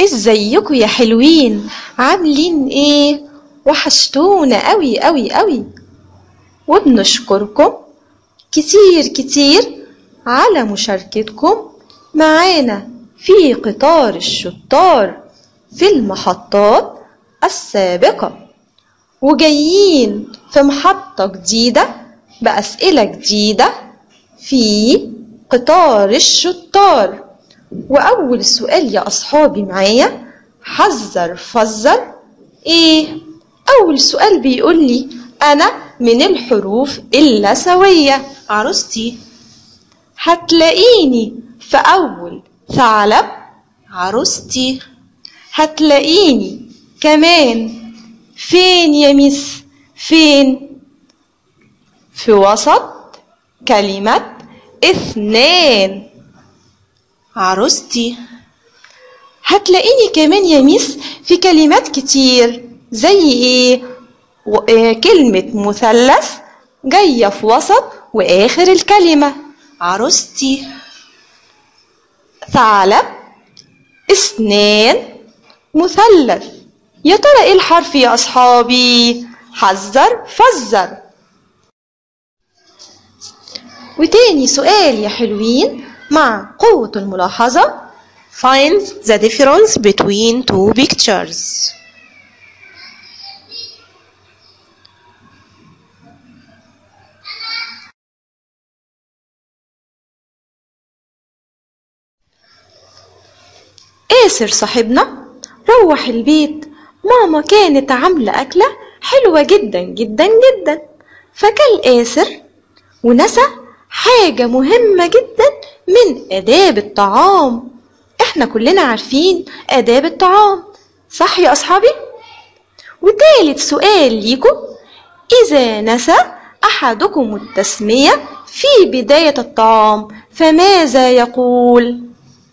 ازيكم يا حلوين عاملين ايه وحشتونا قوي قوي قوي وبنشكركم كتير كتير على مشاركتكم معانا في قطار الشطار في المحطات السابقة وجايين في محطة جديدة بأسئلة جديدة في قطار الشطار وأول سؤال يا أصحابي معايا حذر فزر إيه؟ أول سؤال بيقول لي أنا من الحروف اللثوية عروستي هتلاقيني في أول ثعلب عروستي هتلاقيني كمان فين يا ميس فين في وسط كلمة اثنان عروستي هتلاقيني كمان يا ميس في كلمات كتير زي ايه و- آه، كلمة مثلث جاية في وسط وآخر الكلمة عروستي ثعلب اثنان مثلث يا ترى ايه الحرف يا اصحابي حذر فزر وتاني سؤال يا حلوين مع قوة الملاحظة Find the difference between two pictures. آسر صاحبنا روح البيت ماما كانت عاملة أكلة حلوة جدا جدا جدا فكل آسر ونسى حاجة مهمة جدا من آداب الطعام احنا كلنا عارفين آداب الطعام صح يا أصحابي؟ وتالت سؤال ليكم إذا نسى أحدكم التسمية في بداية الطعام فماذا يقول؟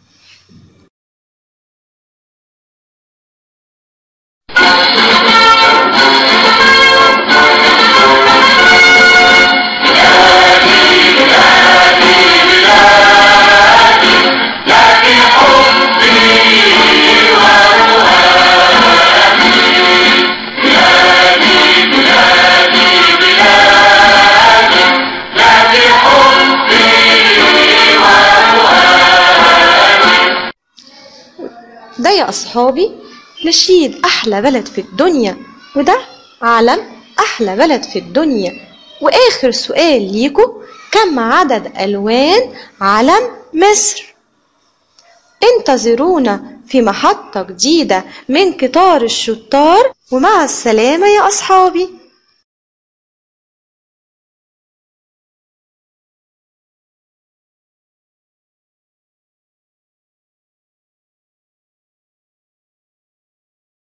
ده يا أصحابي نشيد أحلى بلد في الدنيا وده علم أحلى بلد في الدنيا وآخر سؤال ليكو كم عدد ألوان علم مصر انتظرونا في محطة جديدة من قطار الشطار ومع السلامة يا أصحابي